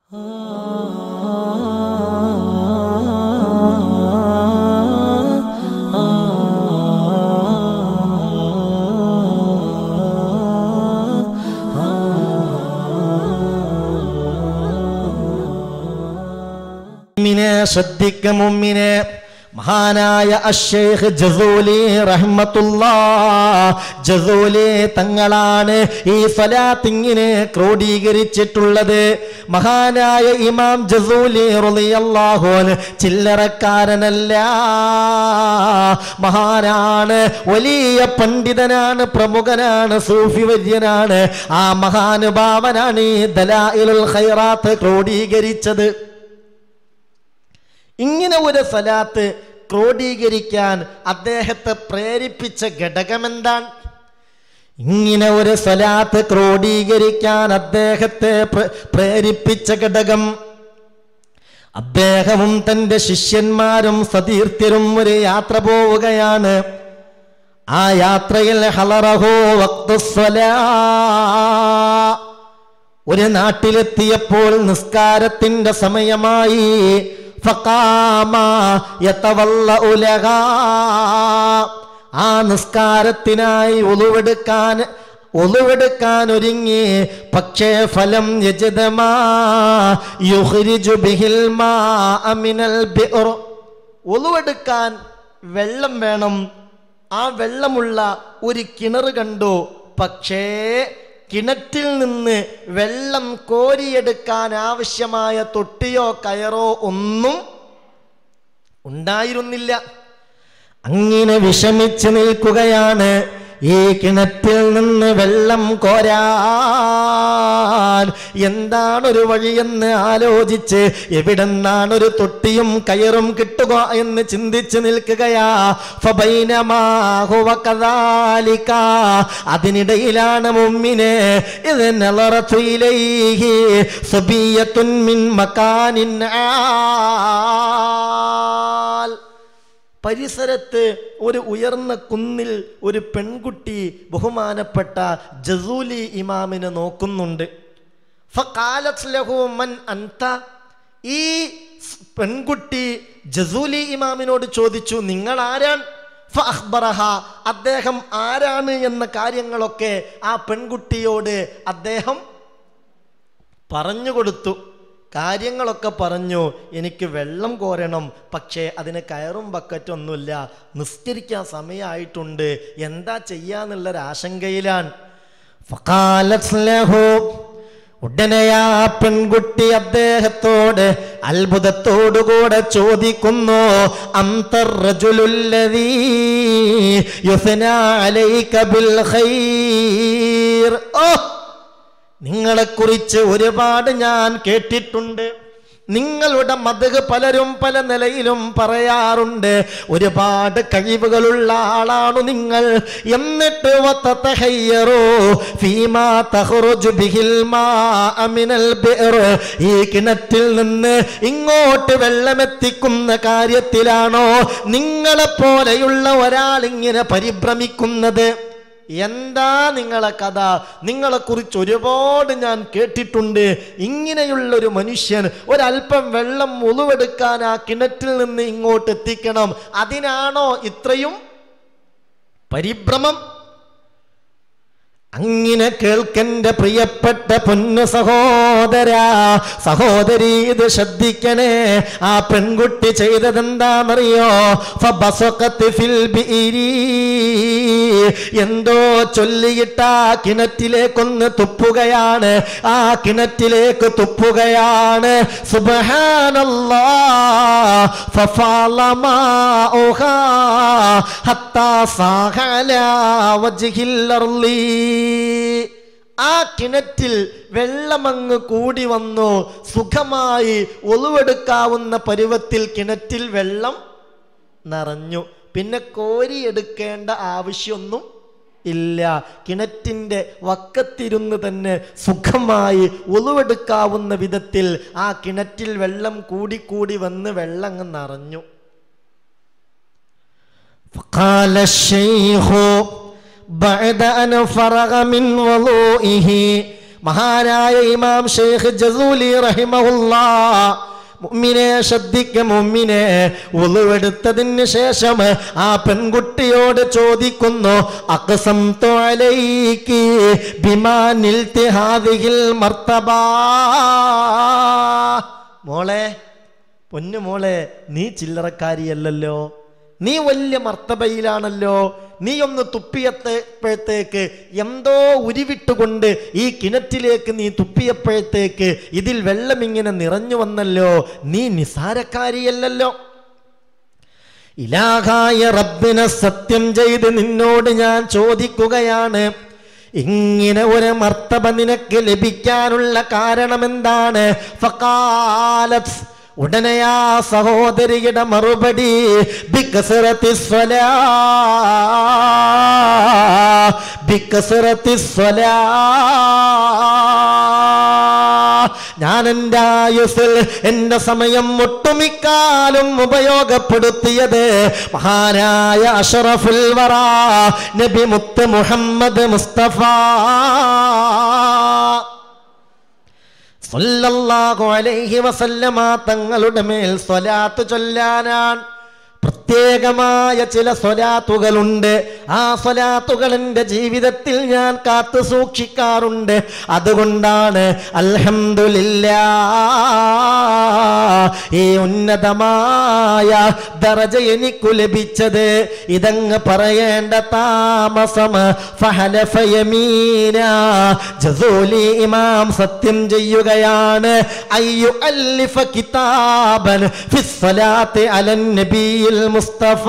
മുമ്മിനെ ശ്രദ്ധിക്ക മുമ്മിനെ മഹാനായ അഷേഖ് ജസൂലി റഹ്മത്തുല്ലാ ജസൂലി തങ്ങളാണ് ഈ സ്വലാത്തിങ്ങിനെ ക്രോഡീകരിച്ചിട്ടുള്ളത് മഹാനായ ഇമാം ജസൂലി റളിയല്ലാഹുൻ ചില്ലറക്കാരനല്ല മഹാനാണ് വലിയ പണ്ഡിതനാണ് പ്രമുഖനാണ് സൂഫി വര്യനാണ് ആ മഹാനുഭാവനാണ് ഈ ദലായിലുൽ ഖൈറാത്ത് ക്രോഡീകരിച്ചത് ഇങ്ങനെ ഒരു സലാത്ത് ക്രോഡീകരിക്കാൻ അദ്ദേഹത്തെ പ്രേരിപ്പിച്ച ഘടകമെന്താണ് ഇങ്ങനെ ഒരു സലാത്ത് ക്രോഡീകരിക്കാൻ അദ്ദേഹത്തെ പ്ര- പ്രേരിപ്പിച്ച ഘടകം അദ്ദേഹവും തൻ്റെ ശിഷ്യന്മാരും സതീർത്ഥ്യരും ഒരു യാത്ര പോവുകയാണ് ആ യാത്രയിൽ ഹലറഹോ വക്തുസ്വലാ ഒരു നാട്ടിലെത്തിയപ്പോൾ നിസ്കാരത്തിന്റെ സമയമായി ഫഖാമ യതവല്ലഉ ലഹാ. ആ നിസ്കാരത്തിനായി ഒളിവെടുക്കാൻ ഒളിവെടുക്കാൻ ഒരുങ്ങി പക്ഷേ ഫലം യജിദമാ യുഖ്രിജു ബിഹിൽ മാഅ മിനൽ ബിഅർ ഒളിവെടുക്കാൻ വെള്ളം വേണം ആ വെള്ളമുള്ള ഒരു കിണർ കണ്ടു പക്ഷേ കിണറ്റിൽ നിന്ന് വെള്ളം കോരിയെടുക്കാൻ ആവശ്യമായ തൊട്ടിയോ കയറോ ഒന്നും ഉണ്ടായിരുന്നില്ല അങ്ങനെ വിഷമിച്ച് നിൽക്കുകയാണ് ഈ കിണറ്റിൽ നിന്ന് വെള്ളം കോരാൻ എന്താണ് വഴിയെന്ന് ആലോചിച്ച് എവിടെന്നാണ് ഒരു തൊട്ടിയും കയറും കിട്ടുക എന്ന് ചിന്തിച്ച് നിൽക്കുകയാ ഫബൈനമാ ഹുവ കദാലിക. അതിനിടയിലാണ് മുമ്മിനെ ഇത് നളറത്തു ഇലൈഹി സബിയത്തുൻ മിൻ മകാനിൻ ആൽ പരിസരത്ത് ഒരു ഉയർന്ന കുന്നിൽ ഒരു പെൺകുട്ടി ബഹുമാനപ്പെട്ട ജസൂലി ഇമാമിനെ നോക്കുന്നുണ്ട് ഫഖാലത് ലഹു മൻ അൻത ഈ സ് പെൺകുട്ടി ജസൂലി ഇമാമിനോട് ചോദിച്ചു നിങ്ങൾ ആരാണ് ഫഅഖ്ബറഹ അദ്ദേഹം ആരാണ് എന്ന കാര്യങ്ങളൊക്കെ ആ പെൺകുട്ടിയോട് അദ്ദേഹം പറഞ്ഞു കൊടുത്തു കാര്യങ്ങളൊക്കെ പറഞ്ഞു എനിക്ക് വെള്ളം കോരണം പക്ഷേ അതിന് കയറും ബക്കറ്റൊന്നുമില്ല നിസ്കരിക്കാൻ സമയമായിട്ടുണ്ട് എന്താ ചെയ്യാന്നുള്ളൊരു ആശങ്കയിലാണ് ഫഖാലത് ലഹു ഉടനെ ആ പെൺകുട്ടി അദ്ദേഹത്തോട് അത്ഭുതത്തോടുകൂടെ ചോദിക്കുന്നു അന്തർജുലുല്ലതീ യുസ്നാ അലൈക ബിൽ ഖൈർ ഓ നിങ്ങളെക്കുറിച്ച് ഒരുപാട് ഞാൻ കേട്ടിട്ടുണ്ട് നിങ്ങളുടെ മതക് പലരും പല നിലയിലും പറയാറുണ്ട് ഒരുപാട് കഴിവുകളുള്ള ആളാണു നിങ്ങൾ എന്നിട്ട് വത്തതഹയ്യറൂ ഫീമാ തഖ്റുജു ബിഹിൽ മാഅ മിനൽ ബി'r. ഈ കിണറ്റിൽ നിന്ന് ഇങ്ങോട്ട് വെള്ളമെത്തിക്കുന്ന കാര്യത്തിലാണോ നിങ്ങളെ പോലെയുള്ള ഒരാൾ ഇങ്ങനെ പരിഭ്രമിക്കുന്നത് എന്താ നിങ്ങളെ കഥ നിങ്ങളെക്കുറിച്ച് ഒരുപാട് ഞാൻ കേട്ടിട്ടുണ്ട് ഇങ്ങനെയുള്ളൊരു മനുഷ്യൻ ഒരല്പം വെള്ളം മുഴുവെടുക്കാൻ ആ കിണറ്റിൽ നിന്ന് ഇങ്ങോട്ട് എത്തിക്കണം അതിനാണോ ഇത്രയും പരിഭ്രമം അങ്ങനെ കേൾക്കന്റെ പ്രിയപ്പെട്ട പൊന്നു സഹോദര സഹോദരി ഇത് ശ്രദ്ധിക്കണേ ആ പെൺകുട്ടി ചെയ്തതെന്താണെന്നറിയോ ഫബസഖത്ത് ഫിൽ ബിഇരി. എന്തോ ചൊല്ലിയിട്ട ആ കിണറ്റിലേക്കൊന്ന് തുപ്പുകയാണ് ആ കിണറ്റിലേക്ക് തുപ്പുകയാണ് സുബ്ഹാനല്ലാ ഫഫാല മാഉഹാ ഹത്താ സാഹല വജ്ഹിൽ അർളി ആ കിണറ്റിൽ വെള്ളമങ്ങ് കൂടി വന്നു സുഖമായി ഒളിവെടുക്കാവുന്ന പരുവത്തിൽ കിണറ്റിൽ വെള്ളം നിറഞ്ഞു പിന്നെ കോരിയെടുക്കേണ്ട ആവശ്യമൊന്നും ഇല്ല കിണറ്റിൻ്റെ വക്കത്തിരുന്ന് തന്നെ സുഖമായി ഒളിവെടുക്കാവുന്ന വിധത്തിൽ ആ കിണറ്റിൽ വെള്ളം കൂടിക്കൂടി വന്ന് വെള്ളം അങ്ങ് നിറഞ്ഞു فقال الشيخ بعد أن فرغ من وضوئه മഹാനായ ഇമാം ഷെയ്ഖ് ജസൂലി റഹിമഹുല്ലാ മുമ്മിനെ ശ്രദ്ധിക്ക മുമ്മിനെ ഉളുവെടുത്തതിന് ശേഷം ആ പെൺകുട്ടിയോട് ചോദിക്കുന്നു അക്സം തോലൈക്ക് ബിമാനിൽ തിഹാദിഹിൽ മർത്തബാ മോളെ പൊന്നു മോളെ നീ ചില്ലറക്കാരിയല്ലല്ലോ നീ വലിയ മർത്തബയിലാണല്ലോ നീ ഒന്ന് തുപ്പിയപ്പോഴത്തേക്ക് എന്തോ ഉരുവിട്ടുകൊണ്ട് ഈ കിണറ്റിലേക്ക് നീ തുപ്പിയപ്പോഴത്തേക്ക് ഇതിൽ വെള്ളം ഇങ്ങനെ നിറഞ്ഞു വന്നല്ലോ നീ നിസാരക്കാരിയല്ലല്ലോ ഇലാഹായ റബ്ബിനെ സത്യം ചെയ്ത് നിന്നോട് ഞാൻ ചോദിക്കുകയാണ് ഇങ്ങനെ ഒരു മർത്തബ നിനക്ക് ലഭിക്കാനുള്ള കാരണം എന്താണ് ഫഖാലത്ത് ഉടനെ ആ സഹോദരിയുടെ മറുപടി ബിക്കസറത്തി സ്വലാ ബിക്കസറത്തി സ്വലാ ഞാൻ എൻ്റെ ആയുസിൽ എൻ്റെ സമയം ഒട്ടുമിക്കാലും ഉപയോഗപ്പെടുത്തിയത് മഹാനായ അഷറഫുൽ വറ നബി മുത്ത് മുഹമ്മദ് മുസ്തഫ സല്ലല്ലാഹു അലൈഹി വസല്ലമ തങ്ങളുടെ മേൽ സ്വലാത്ത് ചൊല്ലാനാണ് പ്രത്യേകമായ ചില സ്വലാത്തുകളുണ്ട് ആ സ്വലാത്തുകൾ എൻ്റെ ജീവിതത്തിൽ ഞാൻ കാത്തു സൂക്ഷിക്കാറുണ്ട് അതുകൊണ്ടാണ് അൽഹംദുലില്ലാ ഈ ഉന്നതമായ ദറജ എനിക്കു ലഭിച്ചത് ഇതങ്ങ് പറയേണ്ട താമസം ഫഹലഫ യമീന ജസൂലി ഇമാം സത്യം ചെയ്യുകയാണ് അയ്യു അല്ലിഫ കിതാബൻ ഫിസ്സലാത്തി അലൻ നബിയിൽ മുസ്തഫ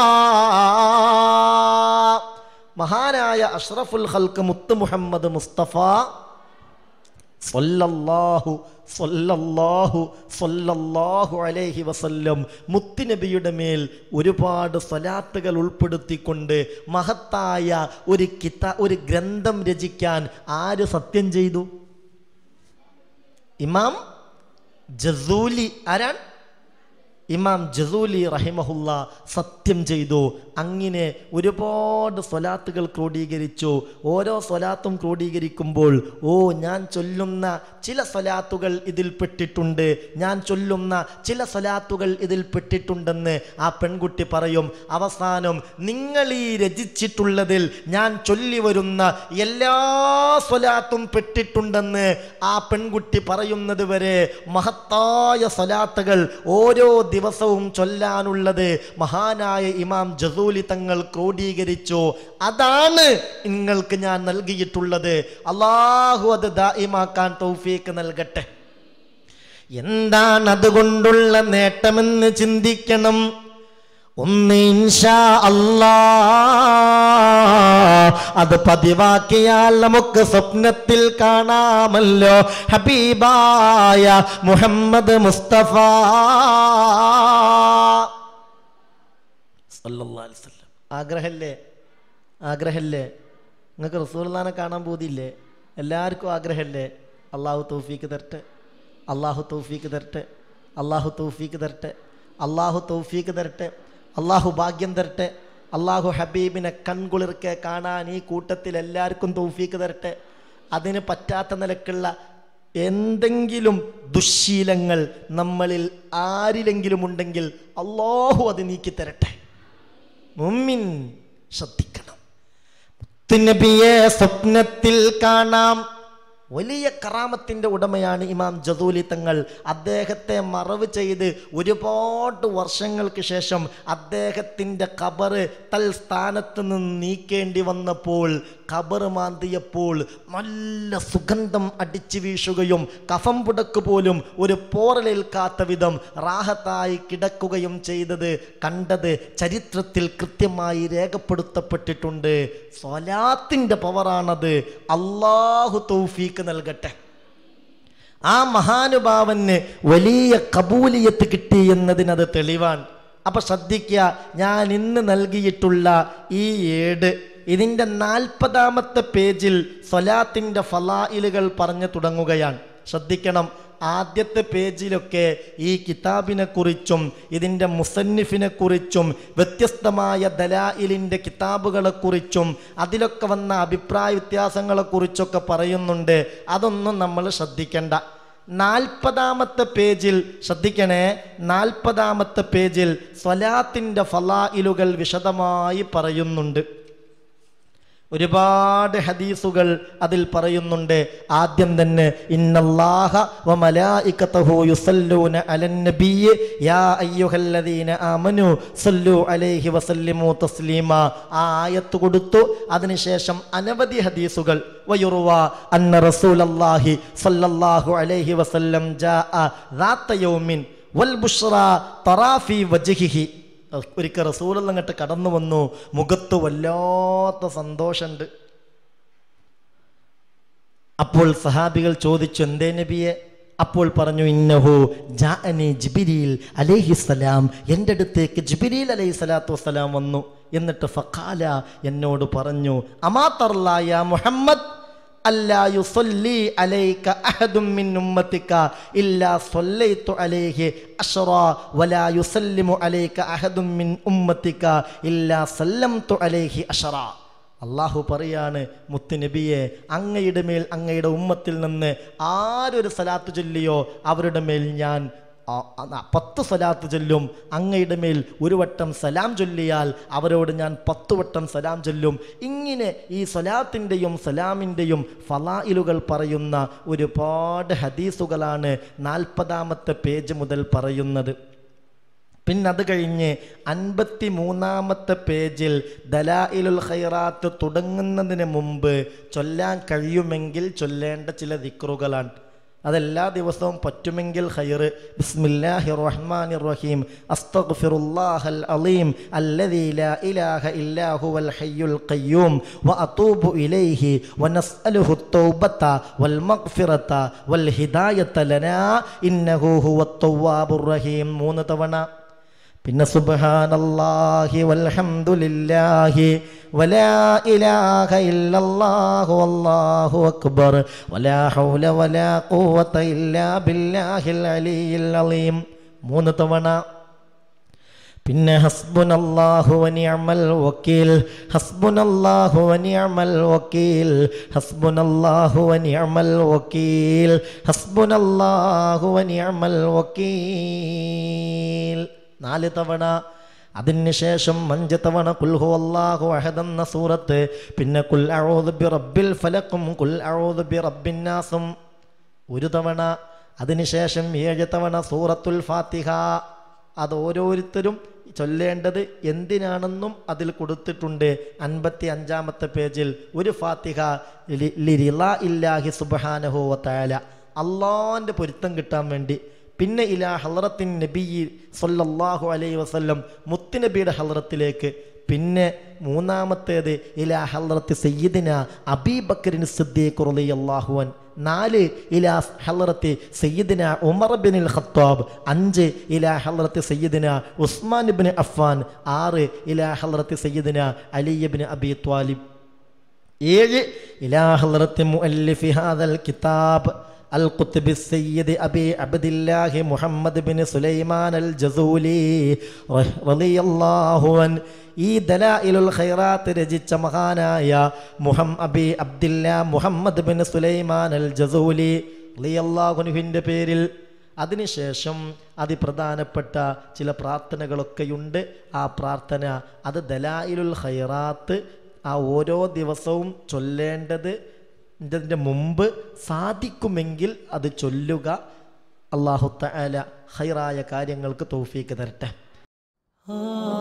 മഹാനായ അഷ്റഫുൽ ഖൽക്ക് മുത്ത് മുഹമ്മദ് മുസ്തഫ സല്ലല്ലാഹു സല്ലല്ലാഹു സല്ലല്ലാഹു അലൈഹി വസല്ലം മുത്തുനബിയുടെ മേൽ ഒരുപാട് സ്വലാത്തുകൾ ഉൾപ്പെടുത്തിക്കൊണ്ട് മഹത്തായ ഒരു കിത ഒരു ഗ്രന്ഥം രചിക്കാൻ ആര് സത്യം ചെയ്തു ഇമാം ജസൂലി ആരാണ് ഇമാം ജസൂലി റഹിമഹുല്ല സത്യം ചെയ്തു അങ്ങനെ ഒരുപാട് സ്വലാത്തുകൾ ക്രോഡീകരിച്ചു ഓരോ സ്വലാത്തും ക്രോഡീകരിക്കുമ്പോൾ ഓ ഞാൻ ചൊല്ലുന്ന ചില സ്വലാത്തുകൾ ഇതിൽ പെട്ടിട്ടുണ്ട് ഞാൻ ചൊല്ലുന്ന ചില സ്വലാത്തുകൾ ഇതിൽ പെട്ടിട്ടുണ്ടെന്ന് ആ പെൺകുട്ടി പറയും അവസാനം നിങ്ങൾ ഈ രചിച്ചിട്ടുള്ളതിൽ ഞാൻ ചൊല്ലി വരുന്ന എല്ലാ സ്വലാത്തും പെട്ടിട്ടുണ്ടെന്ന് ആ പെൺകുട്ടി പറയുന്നത് വരെ മഹത്തായ സ്വലാത്തുകൾ ഓരോ ദിവസവും ചൊല്ലാനുള്ളത് മഹാനായ ഇമാം ജസൂലി തങ്ങൾ ക്രോഡീകരിച്ചു അതാണ് നിങ്ങൾക്ക് ഞാൻ നൽകിയിട്ടുള്ളത് അള്ളാഹു അത് ദായിമാക്കാൻ തൗഫീക്ക് നൽകട്ടെ എന്താണ് അതുകൊണ്ടുള്ള നേട്ടമെന്ന് ചിന്തിക്കണം ഒന്ന് ഇൻഷാ അല്ലാ അത് പതിവാക്കിയാൽ നമുക്ക് സ്വപ്നത്തിൽ കാണാമല്ലോ ഹബീബായ മുഹമ്മദ് മുസ്തഫ സല്ലല്ലാഹു അലൈഹി വസല്ലം. ആഗ്രഹല്ലേ ആഗ്രഹല്ലേ നിങ്ങൾക്ക് റസൂൽദാനെ കാണാൻ പോതില്ലേ എല്ലാവർക്കും ആഗ്രഹല്ലേ അള്ളാഹു തൗഫീക്ക് തരട്ടെ അള്ളാഹു തൗഫീക്ക് തരട്ടെ അള്ളാഹു തൗഫീക്ക് തരട്ടെ അള്ളാഹു തൗഫീക്ക് തരട്ടെ അള്ളാഹു ഭാഗ്യം തരട്ടെ അള്ളാഹു ഹബീബിനെ കൺകുളിർക്കെ കാണാൻ ഈ കൂട്ടത്തിൽ എല്ലാവർക്കും തൗഫീക്ക് തരട്ടെ അതിന് പറ്റാത്ത നിലക്കുള്ള എന്തെങ്കിലും ദുശ്ശീലങ്ങൾ നമ്മളിൽ ആരിലെങ്കിലും ഉണ്ടെങ്കിൽ അള്ളാഹു അത് നീക്കി തരട്ടെ മുമ്മിൻ ശ്രദ്ധിക്കണം നബിയെ സ്വപ്നത്തിൽ കാണാം വലിയ കറാമത്തിൻ്റെ ഉടമയാണ് ഇമാം ജദൂലി തങ്ങൾ അദ്ദേഹത്തെ മറവ് ചെയ്ത് ഒരുപാട് വർഷങ്ങൾക്ക് ശേഷം അദ്ദേഹത്തിൻ്റെ കബറ് തൽസ്ഥാനത്ത് നിന്ന് നീക്കേണ്ടി വന്നപ്പോൾ കബറ് മാന്തിയപ്പോൾ നല്ല സുഗന്ധം അടിച്ചു വീശുകയും കഫം പുടക്ക് പോലും ഒരു പോറലേൽക്കാത്ത വിധം റാഹത്തായി കിടക്കുകയും ചെയ്തത് കണ്ടത് ചരിത്രത്തിൽ കൃത്യമായി രേഖപ്പെടുത്തപ്പെട്ടിട്ടുണ്ട് സ്വലാത്തിൻ്റെ പവറാണത് അള്ളാഹു തൗഫീക്ക് നൽകട്ടെ ആ മഹാനുഭാവന് വലിയ കബൂലിയത്ത് കിട്ടി എന്നതിനത് തെളിവാണ് അപ്പൊ ശ്രദ്ധിക്കുക ഞാൻ ഇന്ന് നൽകിയിട്ടുള്ള ഈ ഏട് ഇതിൻ്റെ നാൽപ്പതാമത്തെ പേജിൽ സ്വലാത്തിൻ്റെ ഫലായിലുകൾ പറഞ്ഞു തുടങ്ങുകയാണ് ശ്രദ്ധിക്കണം ആദ്യത്തെ പേജിലൊക്കെ ഈ കിതാബിനെ കുറിച്ചും ഇതിൻ്റെ മുസന്നിഫിനെ കുറിച്ചും വ്യത്യസ്തമായ ദലായിലിൻ്റെ കിതാബുകളെ കുറിച്ചും അതിലൊക്കെ വന്ന അഭിപ്രായ വ്യത്യാസങ്ങളെ കുറിച്ചൊക്കെ പറയുന്നുണ്ട് അതൊന്നും നമ്മൾ ശ്രദ്ധിക്കേണ്ട നാൽപ്പതാമത്തെ പേജിൽ ശ്രദ്ധിക്കണേ നാൽപ്പതാമത്തെ പേജിൽ സ്വലാത്തിൻ്റെ ഫലായിലുകൾ വിശദമായി പറയുന്നുണ്ട് ഒരുപാട് ഹദീസുകൾ അതിൽ പറയുന്നുണ്ട് ആദ്യം തന്നെ ഇന്നല്ലാഹ വ മലായികതഹു യുസല്ലൂന അലൻ നബിയ്യ് യാ അയ്യുഹല്ലദീന ആമനു സല്ലു അലൈഹി വസല്ലിമു തസ്ലീമ ആ ആയത്ത് കൊടുത്തു അതിനുശേഷം അനവധി ഹദീസുകൾ വയുറുവ അന്ന റസൂലല്ലാഹി സല്ലല്ലാഹു അലൈഹി വസല്ലം ജാഅ ذات യൗമിൻ വൽ ബുഷ്റ തറാഫി വജ്ഹിഹി ഒരിക്കൽ റസൂൽ അങ്ങോട്ട് കടന്നു വന്നു മുഖത്ത് വല്ലാത്ത സന്തോഷമുണ്ട് അപ്പോൾ സഹാബികൾ ചോദിച്ചു എന്തേ നബിയെ അപ്പോൾ പറഞ്ഞു ഇന്നഹു ജാഅനി ജിബിരിൽ അലൈഹിസ്സലാം എൻ്റെ അടുത്തേക്ക് ജിബിരിൽ അലൈഹി സ്വലാത്തു വസ്സലാം വന്നു എന്നിട്ട് ഫഖാല എന്നോട് പറഞ്ഞു അമാത്തർലായ മുഹമ്മദ് അല്ലാ യുസല്ലി അലൈക അഹദും മിൻ ഉമ്മത്തിക ഇല്ലാ സല്ലൈതു അലൈഹി അശ്റ വലാ യുസല്ലിമു അലൈക അഹദും മിൻ ഉമ്മത്തിക ഇല്ലാ സല്ലംതു അലൈഹി അശ്റ അള്ളാഹു പറയാണ് മുത്തുനബിയെ അങ്ങയുടെ മേൽ അങ്ങയുടെ ഉമ്മത്തിൽ നിന്ന് ആരൊരു സലാത്ത് ചൊല്ലിയോ അവരുടെ മേൽ ഞാൻ ആ- ആ- പത്ത് സലാത്ത് ചൊല്ലും അങ്ങയുടെ മേൽ ഒരു വട്ടം സലാം ചൊല്ലിയാൽ അവരോട് ഞാൻ പത്ത് വട്ടം സലാം ചൊല്ലും ഇങ്ങനെ ഈ സലാത്തിൻ്റെയും സലാമിൻ്റെയും ഫലായിലുകൾ പറയുന്ന ഒരുപാട് ഹദീസുകളാണ് നാൽപ്പതാമത്തെ പേജ് മുതൽ പറയുന്നത് പിന്നെ അത് കഴിഞ്ഞ് അൻപത്തി മൂന്നാമത്തെ പേജിൽ ദലായിലുൽ ഖൈറാത്ത് തുടങ്ങുന്നതിന് മുമ്പ് ചൊല്ലാൻ കഴിയുമെങ്കിൽ ചൊല്ലേണ്ട ചില ദിക്റുകളാണ് അതെല്ലാ ദിവസവും പറ്റുമെങ്കിൽ ഖൈറ് ബിസ്മില്ലാഹി റഹ്മാൻ റഹീം അസ്തഗ്ഫിറുല്ലാഹൽ അലീം അല്ലദീ ലാ ഇലാഹ ഇല്ലാ ഹുവൽ ഹയ്യുൽ ഖയ്യൂം വഅതൂബു ഇലൈഹി വനസ്അലുഹു തൗബത വൽ മഗ്ഫിറത വൽ ഹിദായത ലനാ ഇന്നഹു ഹുവത് തവ്വാബുർ റഹീം മൂന്ന് തവണ പിന്നെ സുബ്ഹാനല്ലാഹി വൽഹംദുലില്ലാഹി വലാ ഇലാഹ ഇല്ലല്ലാഹു വല്ലാഹു അക്ബർ വലാ ഹൗല വലാ ഖുവത ഇല്ലാ ബില്ലാഹിൽ അലിയിൽ അലീം മൂന്ന് തവണ പിന്നെ ഹസ്ബുനല്ലാഹു വനിഅമൽ വക്കീൽ ഹസ്ബുനല്ലാഹു വനിഅമൽ വക്കീൽ ഹസ്ബുനല്ലാഹു വനിഅമൽ വക്കീൽ ഹസ്ബുനല്ലാഹു വനിഅമൽ വക്കീൽ നാല് തവണ അതിനുശേഷം അഞ്ച് തവണ കുൽഹു അല്ലാഹു അഹദ് എന്ന സൂറത്ത് പിന്നെ കുൽ അഊദു ബി റബ്ബിൽ ഫലക്കും കുൽ അഊദു ബി റബ്ബിൻ നാസും ഒരു തവണ അതിനുശേഷം ഏഴ് തവണ സൂറത്തുൽ ഫാത്തിഹ അത് ഓരോരുത്തരും ചൊല്ലേണ്ടത് എന്തിനാണെന്നും അതിൽ കൊടുത്തിട്ടുണ്ട് അൻപത്തി അഞ്ചാമത്തെ പേജിൽ ഒരു ഫാത്തിഹ ലി- ലിരിള ഇല്ലാഹി സുബ്ഹാനഹു വതആല അള്ളാൻ്റെ പൊരുത്തം കിട്ടാൻ വേണ്ടി പിന്നെ ഇലാ ഹലറത്തിൻ നബി സല്ലല്ലാഹു അലൈഹി വസല്ലം മുത്തുനബിയുടെ ഹലറത്തിലേക്ക് പിന്നെ മൂന്നാമത്തേത് ഇലാ ഹലറത്ത് സയ്യിദിന അബീബക്കറിൻ സിദ്ദീഖ് റളിയല്ലാഹു അൻ നാല് ഇലാ ഹലറത്ത് സയ്യിദിന ഉമർ ബിൻ ഖത്താബ് അഞ്ച് ഇലാ ഹലറത്ത് സയ്യിദിന ഉസ്മാൻ ബിൻ അഫ്ഫാൻ ആറ് ഇലാ ഹലറത്ത് സയ്യിദിന അലി ബിൻ അബി ത്വാലിബ് ഏഴ് ഇലാ ഹലറത്ത് മുഅല്ലിഫി ഹാദൽ കിതാബ് القطب السيد أبي عبد الله محمد بن سليمان الجزولي رضي الله عنه ഈ ദലായിലുൽ ഖൈറാത്ത് രചിച്ച മഹാനായ മുഹം അബി അബ്ദില്ല മുഹമ്മദ് ബിൻ സുലൈമാൻ അൽ ജസൂലി ലിയല്ലാഹുനുവിൻ്റെ പേരിൽ അതിനുശേഷം അതിപ്രധാനപ്പെട്ട ചില പ്രാർത്ഥനകളൊക്കെയുണ്ട് ആ പ്രാർത്ഥന അത് ദലായിലുൽ ഖൈറാത്ത് ആ ഓരോ ദിവസവും ചൊല്ലേണ്ടത് ഇതിൻ്റെ മുമ്പ് സാധിക്കുമെങ്കിൽ അത് ചൊല്ലുക അള്ളാഹു തആല ഹൈറായ കാര്യങ്ങൾക്ക് തൗഫീക്ക് തരട്ടെ